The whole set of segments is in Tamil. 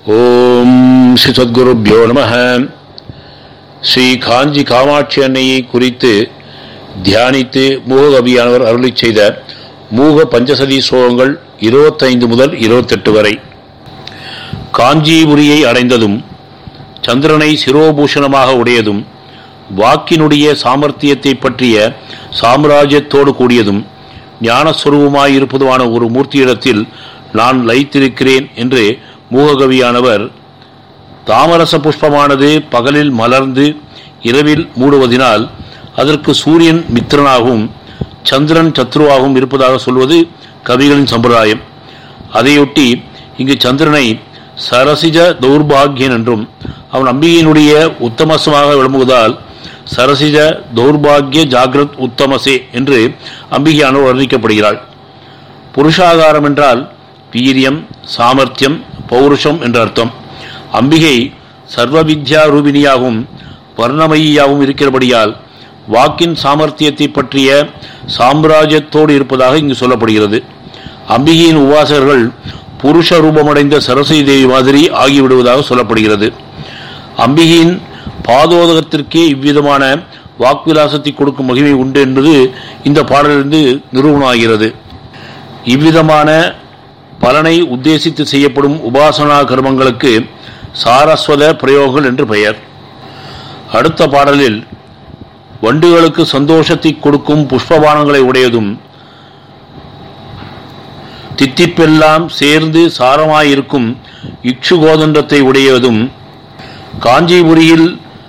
ஓம் ஸ்ரீ சத்குருப்யோ நம ஸ்ரீ காஞ்சி காமாட்சி அன்னையை குறித்து தியானித்து மூககவியானவர் அருளி செய்த மூக பஞ்சசதி ஸ்லோகங்கள் இருபத்தைந்து முதல் இருபத்தெட்டு வரை காஞ்சிபுரியை அடைந்ததும் சந்திரனை சிரோபூஷணமாக உடையதும் வாக்கினுடைய சாமர்த்தியத்தை பற்றிய சாம்ராஜ்யத்தோடு கூடியதும் ஞானஸ்வரூபமாயிருப்பதுமான ஒரு மூர்த்தியிடத்தில் நான் லயித்திருக்கிறேன் என்று மூககவியானவர் தாமரச புஷ்பமானது பகலில் மலர்ந்து இரவில் மூடுவதினால் அதற்கு சூரியன் மித்திரனாகவும் சந்திரன் சத்ருவாகவும் இருப்பதாக சொல்வது கவிகளின் சம்பிரதாயம் அதையொட்டி இங்கு சந்திரனை சரசிஜ தௌர்பாகியன் என்றும் அவன் அம்பிகையினுடைய உத்தமசமாக விளம்புவதால் சரசிஜ தௌர்பாகிய ஜாகிரத் உத்தமசே என்று அம்பிகையானவர் வர்ணிக்கப்படுகிறாள் புருஷாகாரம் என்றால் வீரியம் சாமர்த்தியம் பௌருஷம் என்ற அர்த்தம் அம்பிகை சர்வ வித்யா ரூபிணியாகவும் வர்ணமயியாகவும் இருக்கிறபடியால் வாக்கின் சாமர்த்தியத்தை பற்றிய சாம்ராஜ்யத்தோடு இருப்பதாக இங்கு சொல்லப்படுகிறது அம்பிகையின் உபாசகர்கள் புருஷ ரூபமடைந்த சரஸ்வதி தேவி மாதிரி ஆகிவிடுவதாக சொல்லப்படுகிறது அம்பிகையின் பாதோதகத்திற்கே இவ்விதமான வாக்குவிலாசத்தை கொடுக்கும் மகிமை உண்டு என்பது இந்த பாடலிலிருந்து நிரூபணமாகிறது இவ்விதமான பலனை உத்தேசித்து செய்யப்படும் உபாசனா கர்மங்களுக்கு சாரஸ்வத பிரயோகங்கள் என்று பெயர் அடுத்த பாடலில் வண்டுகளுக்கு சந்தோஷத்தை கொடுக்கும் புஷ்பபானங்களை உடையதும் தித்திப்பெல்லாம் சேர்ந்து சாரமாயிருக்கும் இக்ஷு கோதண்டத்தை உடையதும் காஞ்சிபுரியில்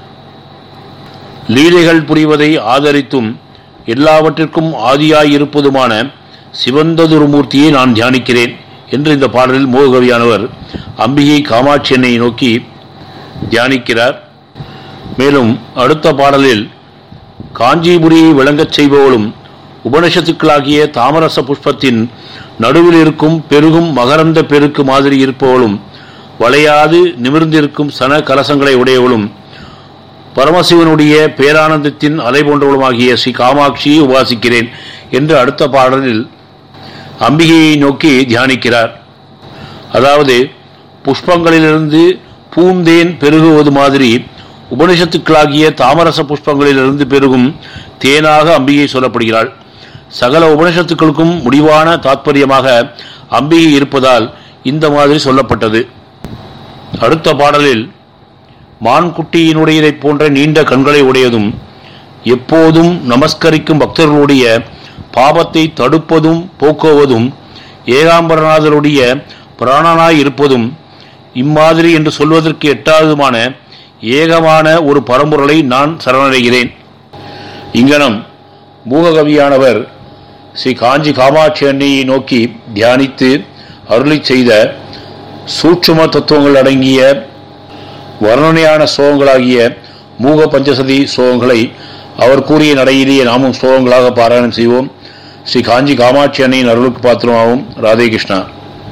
லீலைகள் புரிவதை ஆதரித்தும் எல்லாவற்றிற்கும் ஆதியாயிருப்பதுமான சிவந்ததுருமூர்த்தியை நான் தியானிக்கிறேன் என்று இந்த பாடலில் மோககவியானவர் அம்பிகை காமாட்சி என்னை நோக்கி தியானிக்கிறார் மேலும் அடுத்த பாடலில் காஞ்சிபுரியை விளங்கச் செய்பவளும் உபனிஷத்துக்களாகிய தாமரச புஷ்பத்தின் நடுவில் இருக்கும் பெருகும் மகரந்த பெருக்கு மாதிரி இருப்பவளும் வளையாது நிமிர்ந்திருக்கும் சன கலசங்களை உடையவளும் பரமசிவனுடைய பேரானந்தத்தின் அலை போன்றவளுமாகிய ஸ்ரீ காமாட்சியை உபாசிக்கிறேன் என்று அடுத்த பாடலில் அம்பிகையை நோக்கி தியானிக்கிறார் அதாவது புஷ்பங்களிலிருந்து பூந்தேன் பெருகுவது மாதிரி உபனிஷத்துக்களாகிய தாமரச புஷ்பங்களிலிருந்து பெருகும் தேனாக அம்பிகை சொல்லப்படுகிறாள் சகல உபனிஷத்துக்களுக்கும் முடிவான தாத்பரியமாக அம்பிகை இருப்பதால் இந்த மாதிரி சொல்லப்பட்டது அடுத்த பாடலில் மான்குட்டியினுடையதைப் போன்ற நீண்ட கண்களை உடையதும் எப்போதும் நமஸ்கரிக்கும் பக்தர்களுடைய பாபத்தை தடுப்பதும் போக்குவதும் ஏகாம்பரநாதருடைய பிராணனாய் இருப்பதும் இம்மாதிரி என்று சொல்வதற்கு எட்டாவதுமான ஏகமான ஒரு பரம்பொருளை நான் சரணடைகிறேன் இங்கனம் மூககவியானவர் ஸ்ரீ காஞ்சி காமாட்சி அன்னையை நோக்கி தியானித்து அருளி செய்த சூட்சும தத்துவங்கள் அடங்கிய வர்ணனையான ஸ்லோகங்களாகிய மூக பஞ்சசதி ஸ்லோகங்களை அவர் கூறிய நடையிலேயே நாமும் ஸ்லோகங்களாக பாராயணம் செய்வோம் ஸ்ரீ காஞ்சி காமாட்சி அன்னையின் அருளுக்கு பாத்திரமாகவும் ராதே கிருஷ்ணா